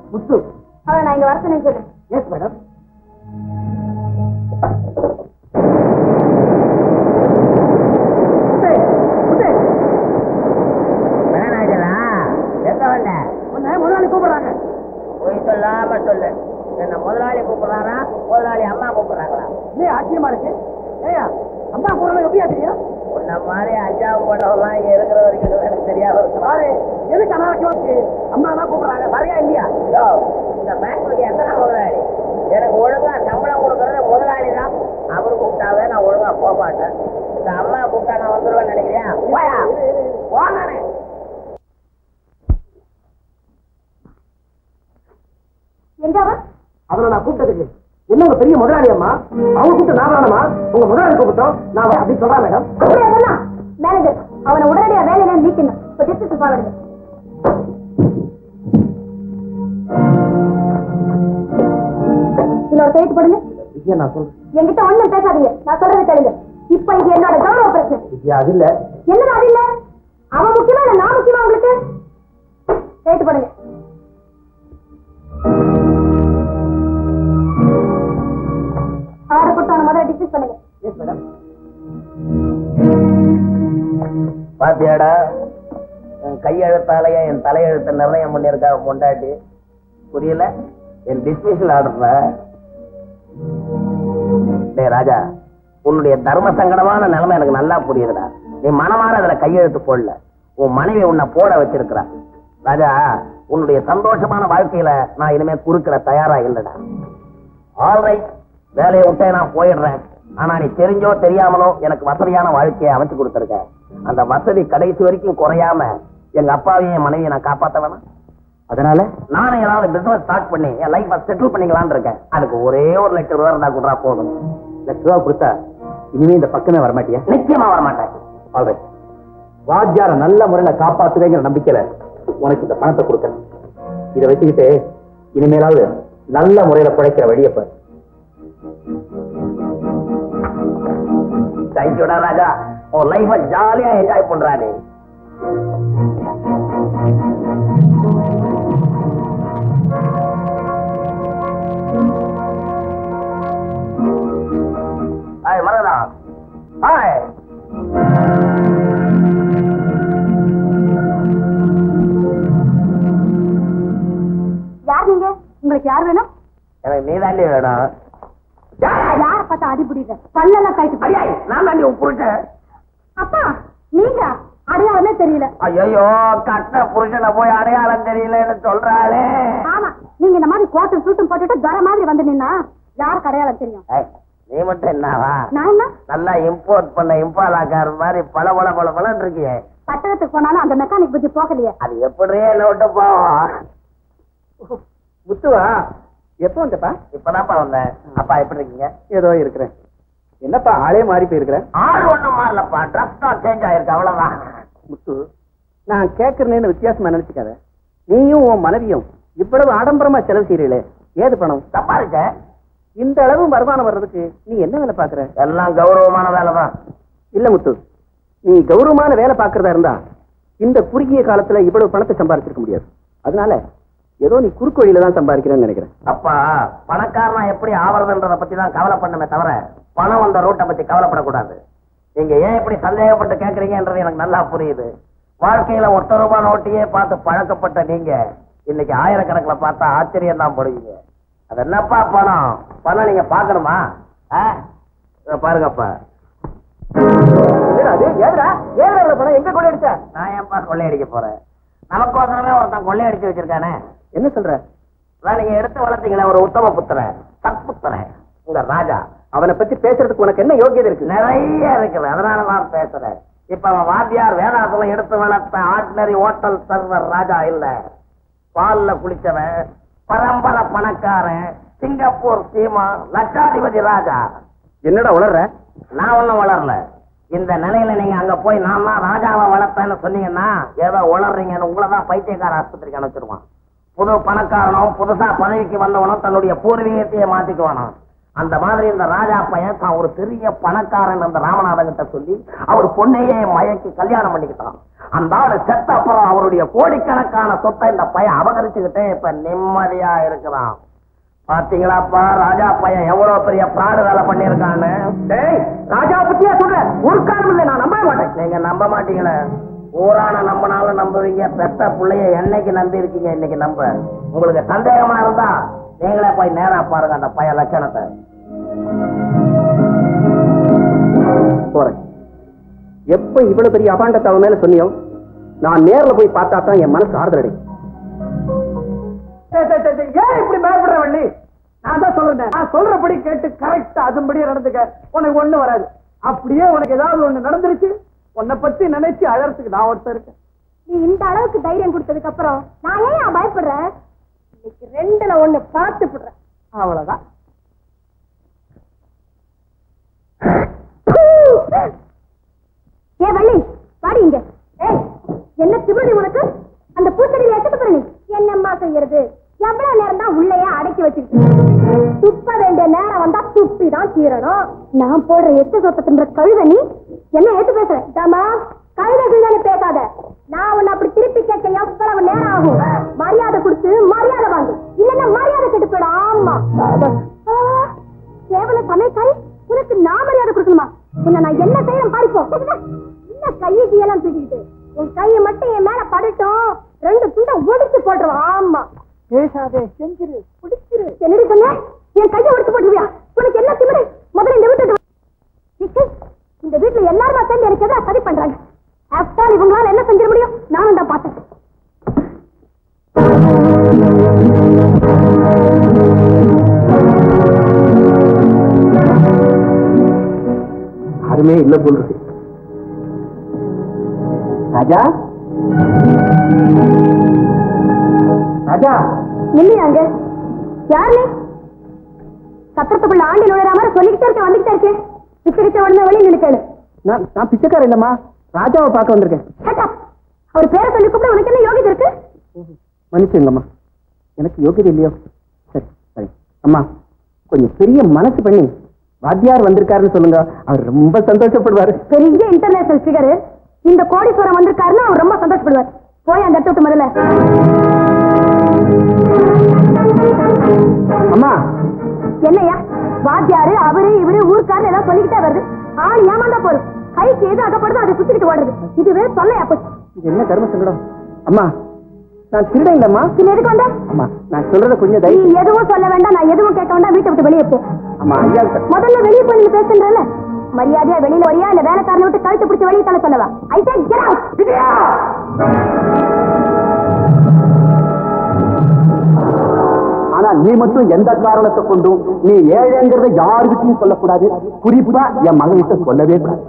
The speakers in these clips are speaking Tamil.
முத்து அவளை நான் இங்க வர சொன்னேன்னு சொல்லு எஸ் மேடம் வேணாஜலா எங்க வந்த முதலாளி கூப்பிடுறாங்க போய் சொல்லாம சொல்லு என்ன முதலாளி கூப்பிடுறாரா முதலாளி அம்மா கூப்பிடுறாங்களா நீ ஆச்சரியமா இருக்கு ஏயா அம்மா கூப்பிடுறது எப்படியா தெரியும் உன்ன மாதிரி அஞ்சாவது போட்டவெல்லாம் இங்க இருக்கிற வரைக்கும் எனக்கு தெரியாம இருக்கலாம் பாரு எதுக்கு அனாவசியமா இருக்கு அம்மா தான் கூப்பிடுறாங்க சரியா இல்லையா யோ, இந்த ஃபேக்டரிக்கு எத்தனை முதலாளி எனக்கு ஒழுங்கா சம்பளம் கொடுக்கறது முதலாளி தான் அவரு கூப்பிட்டாவே நான் ஒழுங்கா போக மாட்டேன் இந்த அம்மா கூப்பிட்டா நான் வந்துருவேன்னு நினைக்கிறியா போயா போனானே எங்க அவன் அவரை நான் கூப்பிட்டதுக்கு என்ன உங்க பெரிய முதலாளி அம்மா அவங்க கூப்பிட்டு நான் வேணாமா உங்க முதலாளி கூப்பிட்டோம் நான் அப்படி சொல்றேன் மேடம் அப்படியே சொன்னா மேனேஜர் அவனை உடனடியா வேலையில நீக்கணும் இப்ப டிஸ்கஸ் பாருங்க இன்னொரு கைட்டு போடுங்க விஜயா நான் சொல்றேன் என்கிட்ட ஒண்ணும் பேசாதீங்க நான் சொல்றது கேளுங்க இப்ப இது என்னோட கௌரவ பிரச்சனை விஜயா அது இல்ல என்னது அது இல்ல அவன் முக்கியமா இல்ல நான் முக்கியமா உங்களுக்கு கைட்டு போடுங்க ஆர்டர் கொடுத்து அவனை முதல்ல டிஸ்கஸ் பண்ணுங்க எஸ் மேடம் பாத்தியாடா என் கையெழுத்தாலேயே என் தலையெழுத்தை நிர்ணயம் பண்ணியிருக்கா பொண்டாட்டி புரியல என் டிஸ்மிஷல் ஆர்டர்ல டேய் ராஜா உன்னுடைய தர்ம சங்கடமான நிலைமை எனக்கு நல்லா புரியுதுடா நீ மனமாற அதுல கையெழுத்து போடல உன் மனைவி உன்னை போட வச்சிருக்கிறா ராஜா உன்னுடைய சந்தோஷமான வாழ்க்கையில நான் இனிமே குறுக்கிட தயாரா இல்லடா ஆல்ரைட் வேலையை விட்டே நான் போயிடுறேன் ஆனா நீ தெரிஞ்சோ தெரியாமலோ எனக்கு வசதியான வாழ்க்கையை அமைச்சு கொடுத்துருக்க அந்த வசதி கடைசி வரைக்கும் குறையாம எங்க அப்பாவையும் என் மனைவியை நான் காப்பாத்த வேணாம் அதனால நானும் ஏதாவது பிசினஸ் ஸ்டார்ட் பண்ணி என் லைஃபை செட்டில் பண்ணிக்கலாம்னு இருக்கேன் அதுக்கு ஒரே ஒரு லட்சம் ரூபா இருந்தா கூட போதும் லட்ச ரூபா கொடுத்தா இனிமே இந்த பக்கமே வரமாட்டியா நிச்சயமா வர மாட்டேன் ஆல்ரைட் வாத்தியார நல்ல முறையில காப்பாத்துவேங்கிற நம்பிக்கையில உனக்கு இந்த பணத்தை கொடுக்கறேன் இதை வச்சுக்கிட்டு இனிமேலாவது நல்ல முறையில பிழைக்கிற வழியை பாரு தேங்க்யூடா ராஜா உன் லைஃபை ஜாலியா என்ஜாய் பண்றானே ஹாய் மரதா ஹாய் யார் நீங்க உங்களுக்கு யார் வேணும் எனக்கு நீ தாண்டி வேணும் யார பார்த்தா அடிபுடிங்க பல்லெல்லாம் கைட்டு ஐயா நான் தாண்டி உப்புருட்டேன் அப்பா நீங்க அடையாளமே தெரியல ஐயோ கட்ட புருஷனை போய் அடையாளம் தெரியலன்னு சொல்றாளே ஆமா நீங்க இந்த மாதிரி கோட்டும் சூட்டும் போட்டுட்டு தர மாதிரி வந்து நின்னா யாருக்கு அடையாளம் தெரியும் ஏய், நீ மட்டும் என்னவா நான் என்ன நல்லா இம்போர்ட் பண்ண இம்பாலாக்கார மாதிரி பல பல பல பலன்னு இருக்கியே பட்டணத்துக்கு போனாலும் அந்த மெக்கானிக் புத்தி போகலையே அது எப்படியே என்ன விட்டு போவோம் முத்துவா எப்போ வந்தப்பா இப்பதான்ப்பா வந்தேன் அப்பா எப்படி இருக்கீங்க ஏதோ இருக்கிறேன் என்னப்பா ஆளே மாறி போயிருக்கிறேன் ஆள் ஒண்ணும் மாறலப்பா ட்ரெஸ் தான் சேஞ்ச் ஆயிருக்கு அவ்வளவுதான் முத்து நான் கேட்கறேன்னு வித்தியாசமா நினைச்சுக்காத நீயும் உன் மனைவியும் இவ்வளவு ஆடம்பரமா செலவு செய்யறீங்களே ஏது பணம் சம்பாதிச்ச இந்த அளவு வருமானம் வர்றதுக்கு நீ என்ன வேலை பாக்குற எல்லாம் கௌரவமான வேலை தான் இல்ல முத்து நீ கௌரவமான வேலை பாக்குறதா இருந்தா இந்த குறுகிய காலத்துல இவ்வளவு பணத்தை சம்பாதிச்சிருக்க முடியாது அதனால ஏதோ நீ குறுக்கு வழியில தான் சம்பாதிக்கிறேன்னு நினைக்கிறேன் அப்பா பணக்காரனா எப்படி ஆவறதுன்றத பத்தி தான் கவலை பண்ணுமே தவிர பணம் வந்த ரூட்டை பத்தி கவலைப்படக்கூடாது நீங்க ஏன் இப்படி சந்தேகப்பட்டு கேக்குறீங்கன்றது எனக்கு நல்லா புரியுது வாழ்க்கையில ஒத்த ரூபாய் நோட்டையே பார்த்து பழக்கப்பட்ட நீங்க இன்னைக்கு ஆயிரக்கணக்குல பார்த்தா ஆச்சரியம் தான் படுவீங்க அது என்னப்பா பணம் பணம் நீங்க பாக்கணுமா ஆ? இத பாருங்கப்பா என்னடா அது? ஏதுடா? ஏதுடா இவ்வளவு பணம்? எங்க கொண்டு அடிச்ச? நான் ஏன்பா கொள்ளையடிக்க போறேன் நமக்கோசரமே ஒருத்தன் கொள்ளையடிச்சு வச்சிருக்கானே என்ன சொல்ற அதான் நீங்க எடுத்து வளர்த்தீங்களே ஒரு உத்தம புத்திரன் சத்புத்திரன் உங்க ராஜா அவனை பத்தி பேசுறதுக்கு உனக்கு என்ன யோகியதை இருக்கு நிறைய இருக்குது அதனால நான் பேசுறேன் இப்ப அவன் வாத்தியார் வேதாசலம் எடுத்து வளர்த்த ஆர்டினரி ஹோட்டல் சர்வர் ராஜா இல்ல பால்ல குளிச்சவன் பரம்பரை பணக்காரன் சிங்கப்பூர் சீமா லட்சாதிபதி ராஜா என்னடா உளர்ற நான் ஒண்ணும் வளரல இந்த நிலையில நீங்க அங்க போய் நான் தான் ராஜாவை வளர்த்தேன்னு சொன்னீங்கன்னா ஏதோ உளறீங்கன்னு உங்களை தான் பைத்தியக்கார ஆஸ்பத்திரிக்கு அனுப்பிச்சிருவான் புது பணக்காரனும் புதுசா பதவிக்கு வந்தவனும் தன்னுடைய பூர்வீகத்தையே மாத்திக்குவானாம் அந்த மாதிரி இந்த ராஜா பையன் தான் ஒரு பெரிய பணக்காரன் அந்த ராமநாதன் கிட்ட சொல்லி அவர் பொண்ணையே மயக்கி கல்யாணம் பண்ணிக்கிட்டான் அந்த ஆளு செத்த அப்புறம் அவருடைய கோடிக்கணக்கான சொத்தை இந்த பையன் அபகரிச்சுக்கிட்டே இப்ப நிம்மதியா இருக்கிறான் பாத்தீங்களாப்பா ராஜா பையன் எவ்வளவு பெரிய பிராடு வேலை பண்ணிருக்கான்னு டேய் ராஜா பத்தியா சொல்ற ஒரு காரணம் இல்லை நான் நம்பவே மாட்டேன் நீங்க நம்ப மாட்டீங்களே ஊரான நம்பினாலும் நம்புவீங்க பெத்த பிள்ளைய என்னைக்கு நம்பி இருக்கீங்க இன்னைக்கு நம்ப உங்களுக்கு சந்தேகமா இருந்தா நீங்களே போய் நேரா பாருங்க அந்த பையன் லட்சணத்தை போறேன் எப்ப இவ்வளவு பெரிய அபாண்டத்தை அவன் மேல சொன்னியோ நான் நேர்ல போய் பார்த்தா தான் என் மனசு ஆறுதல் அடையும் ஏன் இப்படி பயப்படுற வள்ளி நான் தான் சொல்றேன் நான் சொல்றபடி கேட்டு கரெக்டா அதுபடியே நடந்துக்க உனக்கு ஒண்ணு வராது அப்படியே உனக்கு ஏதாவது ஒண்ணு நடந்துருச்சு உன்னை பத்தி நினைச்சு அழறதுக்கு நான் ஒருத்தர் இருக்கேன் நீ இந்த அளவுக்கு தைரியம் கொடுத்ததுக்கு அப்புறம் நான் ஏன் பயப்படுறேன் இன்னைக்கு ரெண்டுல ஒண்ணு பார்த்து விடுறேன் அவ்வளவுதான் ஏ வள்ளி வாடி இங்க ஏய் என்ன திமிரு உனக்கு அந்த பூச்செடியில எத்தனை போற நீ என்னம்மா செய்யறது எவ்வளவு நேரம் தான் உள்ளேயே அடக்கி வச்சுக்கிட்டு துப்ப வேண்டிய நேரம் வந்தா துப்பி தான் தீரணும் நான் போடுற எட்டு சொத்த தின்ற கழுத நீ என்ன ஏத்து பேசுற தாமா கழுத கழுதானு பேசாத நான் உன்னை அப்படி திருப்பி கேட்க எவ்வளவு நேரம் ஆகும் மரியாதை கொடுத்து மரியாதை வாங்கு இல்லன்னா மரியாதை கெட்டு போயிடும் ஆமா ஆ, கேவல சமையக்காரி உனக்கு நான் மரியாதை கொடுக்கணுமா உன்னை நான் என்ன செய்யறேன் பாருப்போம் என்ன கையை கீழெல்லாம் தூக்கிக்கிட்டு உன் கையை மட்டும் என் மேல படட்டும் ரெண்டு துண்டை ஒடிச்சு போட்டுருவான் ஆமா பேசாதே செஞ்சிரு பிடிச்சிரு என்னடி சொன்ன என் கையை ஒடிச்சு போட்டுருவியா உனக்கு என்ன திமிரு முதல்ல இந்த வீட்டு விட்டு நிக்கு. இந்த வீட்டுல எல்லாரும் சேர்ந்து எனக்கு எதிராக சதி பண்றாங்க ஆஃப்டர் இவங்களால என்ன செஞ்சிட முடியும் நானும் தான் பார்த்தேன் யாருமே இல்ல போல் இருக்கு ராஜா ராஜா இல்லையாங்க யார் நீ சத்திரத்துக்குள்ள ஆண்டி நுழையிற மாதிரி சொல்லிக்கிட்டே இருக்கேன் வந்துகிட்டே இருக்கேன் பிச்சரிச்ச உடனே வெளியே நினைக்கணும் நான் நான் பிச்சைக்காரன் இல்லம்மா ராஜாவை பார்க்க வந்திருக்கேன் Shut up. அவர் பேரை சொல்லி கூப்பிட உனக்கு என்ன யோகிதை இருக்கு மன்னிச்சுங்கம்மா எனக்கு யோகியதை இல்லையோ சரி சரி அம்மா கொஞ்சம் பெரிய மனசு பண்ணி வாத்தியார் வந்திருக்காருன்னு சொல்லுங்க அவர் ரொம்ப சந்தோஷப்படுவாரு பெரிய இன்டர்நேஷனல் ஃபிகர் இந்த கோடீஸ்வரம் வந்திருக்காருன்னா அவர் ரொம்ப சந்தோஷப்படுவார் போய் அந்த இடத்த விட்டு முதல்ல அம்மா என்னையா வாத்தியாரு அவரு இவரு ஊருக்காரர் எல்லாம் சொல்லிக்கிட்டே வருது ஆள் ஏமாந்தா போதும் கைக்கு எது அகப்படுதோ அதை சுத்திக்கிட்டு ஓடுறது இதுவே தொல்லையா போச்சு இது என்ன கர்ம சங்கடம் அம்மா நான் திருடன் இல்லம்மா பின்ன எதுக்கு வந்த அம்மா நான் சொல்றத கொஞ்சம் நீ தைரியம் எதுவும் சொல்ல வேண்டாம் நான் எதுவும் கேட்க வேண்டாம் வீட்டை விட்டு வெளியே போ அம்மா ஐயா கிட்ட- முதல்ல வெளியே போய் நீ பேசுன்றல மரியாதையா வெளியில வரியா இல்ல வேலைக்காரனை விட்டு கழுத்து பிடிச்சி வெளியே தள்ள சொல்லவா ஐ சே கெட் அவுட் ஆனா நீ மட்டும் எந்த காரணத்தை கொண்டும் நீ ஏழைங்கிறத யாருக்கிட்டையும் சொல்லக்கூடாது குறிப்பா என் மகன்கிட்ட சொல்லவே கூடாது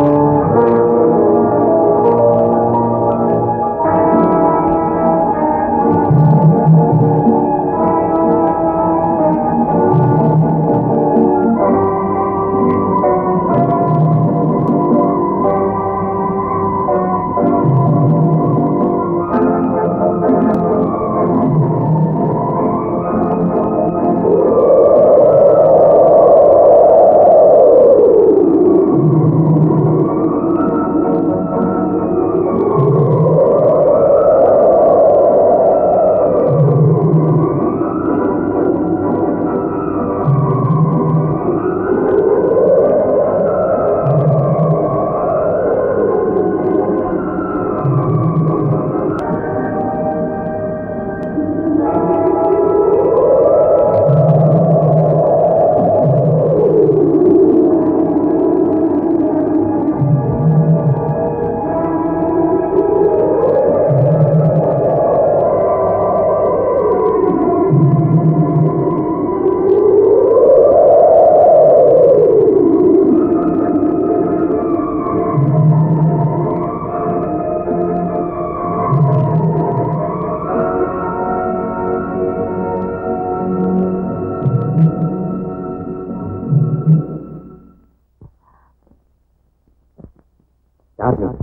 யார் நீ?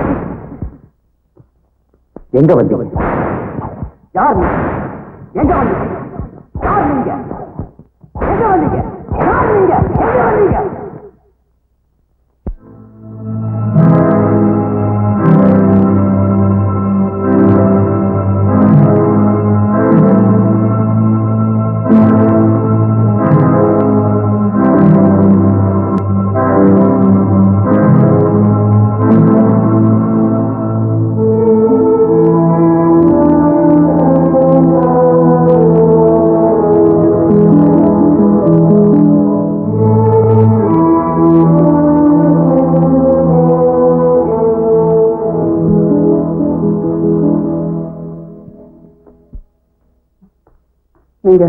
எங்க வந்தீங்க யார் நீ? எங்க வந்தீங்க யார் நீங்க எங்க வந்தீங்க யார் நீங்க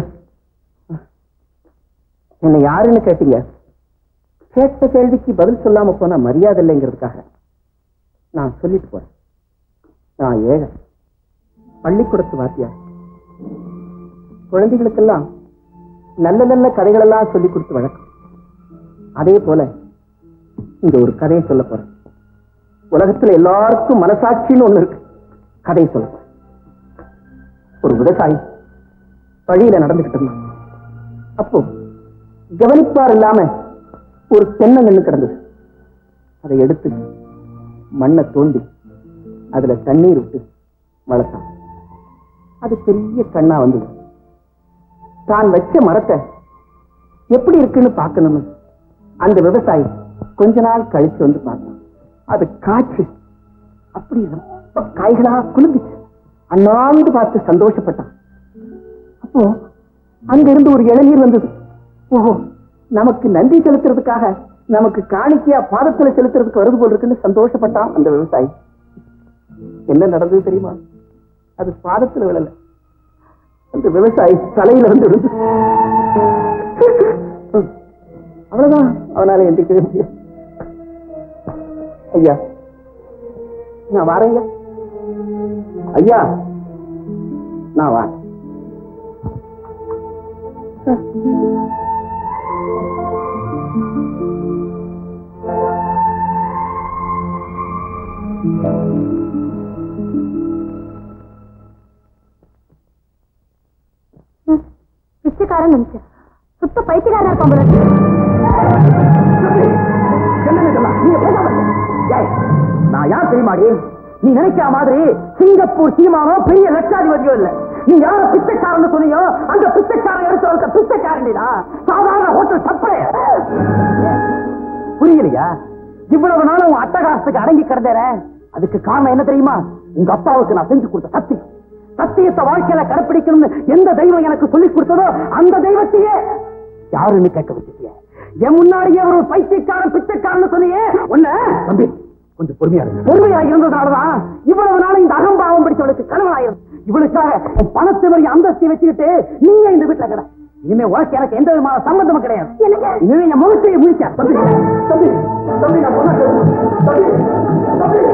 என்ன யாருன்னு கேட்டீங்க கேட்ட கேள்விக்கு பதில் சொல்லாம போனா மரியாதை இல்லைங்கிறதுக்காக நான் சொல்லிட்டு போறேன் நான் ஏழை பள்ளிக்கூடத்து வாத்தியார் குழந்தைகளுக்கெல்லாம் நல்ல நல்ல கதைகளெல்லாம் சொல்லி கொடுத்து வழக்கம் அதே போல இங்க ஒரு கதையை சொல்ல போறேன் உலகத்துல எல்லாருக்கும் மனசாட்சின்னு ஒண்ணு இருக்கு கதையை சொல்ல போறேன் ஒரு விவசாயி வழியில நடந்துகிட்டு இருந்தான் அப்போ கவனிப்பார் இல்லாம ஒரு தென்னங்கண்ணு கிடந்தது அதை எடுத்து மண்ணை தோண்டி அதுல தண்ணீர் விட்டு வளர்த்தான் அது பெரிய கண்ணா வந்தது தான் வச்ச மரத்தை எப்படி இருக்குன்னு பார்க்கணும்னு அந்த விவசாயி கொஞ்ச நாள் கழிச்சு வந்து பார்த்தான் அது காய்ச்சி அப்படி ரொம்ப காய்களா குலுங்குச்சு அண்ணாந்து பார்த்து சந்தோஷப்பட்டான் அப்போ அங்க இருந்து ஒரு இளநீர் வந்தது ஓஹோ நமக்கு நன்றி செலுத்துறதுக்காக நமக்கு காணிக்கையா பாதத்துல செலுத்துறதுக்கு வருது போல் இருக்குன்னு சந்தோஷப்பட்டான் அந்த விவசாயி என்ன நடந்தது தெரியுமா அது பாதத்துல விழல அந்த விவசாயி தலையில இருந்து விழுந்து அவ்வளவுதான் அவனால எந்திரிக்கவே முடியாது ஐயா நான் வரேன் ஐயா ஐயா நான் வரேன் பிச்சைக்காரன் நினைச்சேன் சுத்த பைத்தியக்காரன் இருப்பான் போல இருக்கு. என்னங்க இதெல்லாம்? நீங்க பேசாம இருங்க. ஏய், நான் யார் தெரியுமாடி நீ நினைக்கிற மாதிரி சிங்கப்பூர் சீமானோ பெரிய லட்சாதிபதியோ இல்ல நீ யார பிச்சைக்காரன் சொன்னியோ அந்த பிச்சைக்காரன் எடுத்து வைக்க பிச்சைக்காரன்டா சாதாரண ஹோட்டல் சப்ளை புரியலையா இவ்வளவு நாள் உன் அட்டகாசத்துக்கு அடங்கி கிடந்தேற அதுக்கு காரணம் என்ன தெரியுமா உங்க அப்பாவுக்கு நான் செஞ்சு கொடுத்த சத்தியம் சத்தியத்தை வாழ்க்கையில கடைப்பிடிக்கணும்னு எந்த தெய்வம் எனக்கு சொல்லிக் கொடுத்ததோ அந்த தெய்வத்தையே யாருன்னு கேட்க வச்சுட்டிய என் முன்னாடியே ஒரு பைத்தியக்காரன் பிச்சைக்காரன் சொன்னியே உன்ன தம்பி கொஞ்சம் பொறுமையா இருக்கு பொறுமையா இருந்ததுனாலதான் இவ்வளவு நாள் இந்த அகம்பாவம் பிடிச்சவளுக்கு கணவனாயிரும் இவளுக்காக உன் பணத்தை வரி அந்தஸ்தை வச்சுக்கிட்டு நீங்க இந்த வீட்டுல கடை இனிமே உனக்கு எனக்கு எந்த விதமான சம்பந்தமும் கிடையாது இனிமே என் முகத்தையே முடிக்க தம்பி தம்பி தம்பி நான் சொன்னா கேளு. தம்பி தம்பி